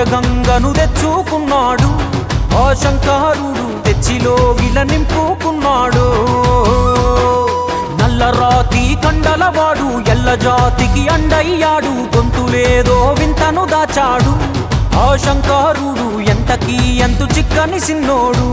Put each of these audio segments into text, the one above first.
పంచగంగను తెచ్చుకున్నాడు ఆ శంకరుడు తెచ్చిలో గిల నింపుకున్నాడు నల్లరాతి కండలవాడు ఎల్ల జాతికి అండయ్యాడు గొంతులేదో వింతను దాచాడు ఆ శంకరుడు ఎంతకి ఎంతు చిక్కని సిన్నోడు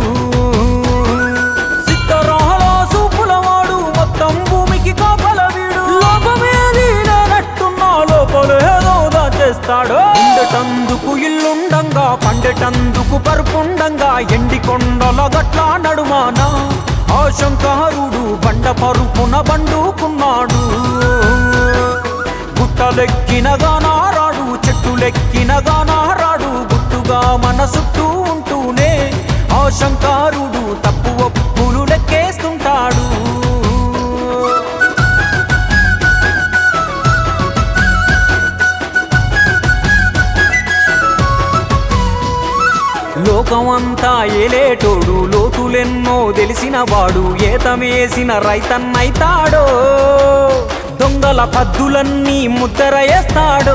సిద్ధరాల సూపులవాడు మొత్తం భూమికి కాపల వీడు లోపమేది లేనట్టున్నా లోపలేదో దాచేస్తాడు ఉండటందుకు ఇల్లుండంగా పండటందుకు పరుపుండంగా ఎండి కొండల గట్ల నడుమాన ఆ శంకరుడు బండ పరుపున బండుకున్నాడు గుట్టలెక్కినగా నారాడు చెట్టులెక్కినగా నారాడు గుట్టుగా మన చుట్టూ ఉంటూనే ఆ శంకరుడు తప్పు ఒప్పులు లెక్కేస్తుంటాడు లోకమంతా ఏలేటోడు లోతులెన్నో తెలిసిన వాడు ఏతమేసిన రైతన్నైతాడో దొంగల పద్దులన్నీ ముద్దర వేస్తాడో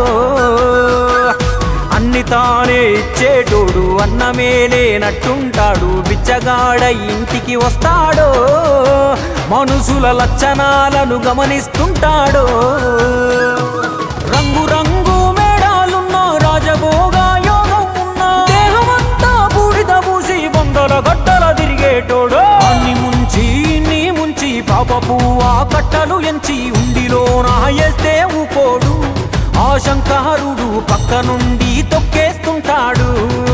అన్ని తానే ఇచ్చేటోడు అన్నమేలేనట్టుంటాడు బిచ్చగాడ ఇంటికి వస్తాడో మనుషుల లక్షణాలను గమనిస్తుంటాడో రంగు రంగు మేడాలున్న రాజభోగ యోగం ఉన్న దేహమంతా బూడిద పూసి బొందల గడ్డల తిరిగేటోడు అన్ని ముంచి నీ ముంచి పాపపు ఆ కట్టలు ఎంచి ఉండిలో నాయేస్తే ఊకోడు ఆ శంకరుడు పక్క నుండి తొక్కేస్తుంటాడు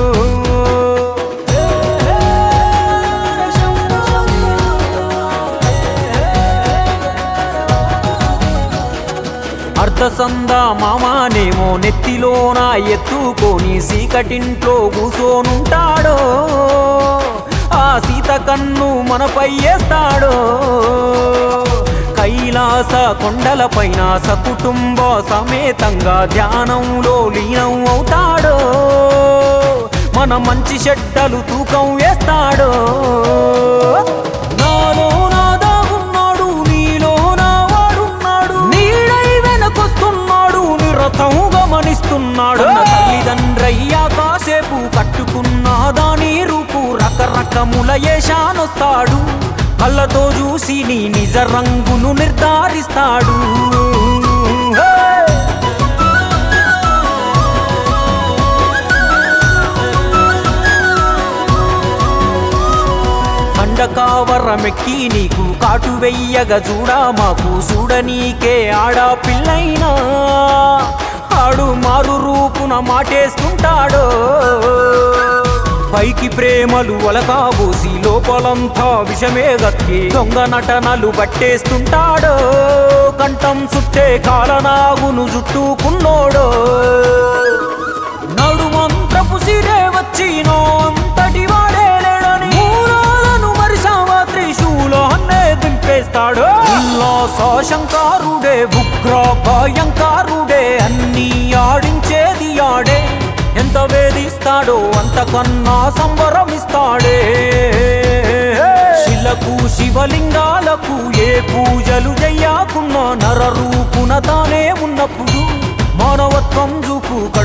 అర్ధసంద మామానేమో నెత్తిలోన ఎత్తుకొని సీకటింట్లో కూసోనుంటాడో ఆ సీత కన్ను మనపై వేస్తాడో కైలాస కొండలపైన సకుటుంబ సమేతంగా ధ్యానంలో లీనం అవుతాడో మన మంచి చెడ్డలు తూకం వేస్తాడో నాలో నా దాగున్నాడు నీలో నా వాడున్నాడు నీడై వెనకొస్తున్నాడు నిరతం గమనిస్తున్నాడు అన్న తల్లిదండ్రయ్యా కాసేపు కట్టుకున్న దాని రూపు రకరకముల ఏషానొస్తాడు కళ్ళతో చూసి నీ నిజ రంగును నిర్ధారిస్తాడు హే! కండకావరమెక్కి నీకు కాటు వెయ్యగ చూడా మాకు చూడనీకే ఆడా పిల్లైనా ఆడు మారు రూపున మాటేస్తుంటాడో పైకి ప్రేమలు ఒలకాబోసి లోపలంతా విషమే గక్కి దొంగ నటనలు పట్టేస్తుంటాడో కంఠం చుట్టే కాలనాగును జుట్టుకున్నోడో నడుమంత్రపు సిరే వచ్చినో అంతటి వాడే లేడని మూలాలను మరిసావా త్రిశూలాన్నే దింపేస్తాడు ఉల్లాస శంకారుడే ఉగ్ర భయంకారుడే అన్నీ ఆడించేది ఆడే ఎంత వేధిస్తాడో అంతకన్నా సంబరమిస్తాడే శిలకు శివలింగాలకు ఏ పూజలు చెయ్యకున్నా నర రూపున తానే ఉన్నప్పుడు మానవత్వం చూపు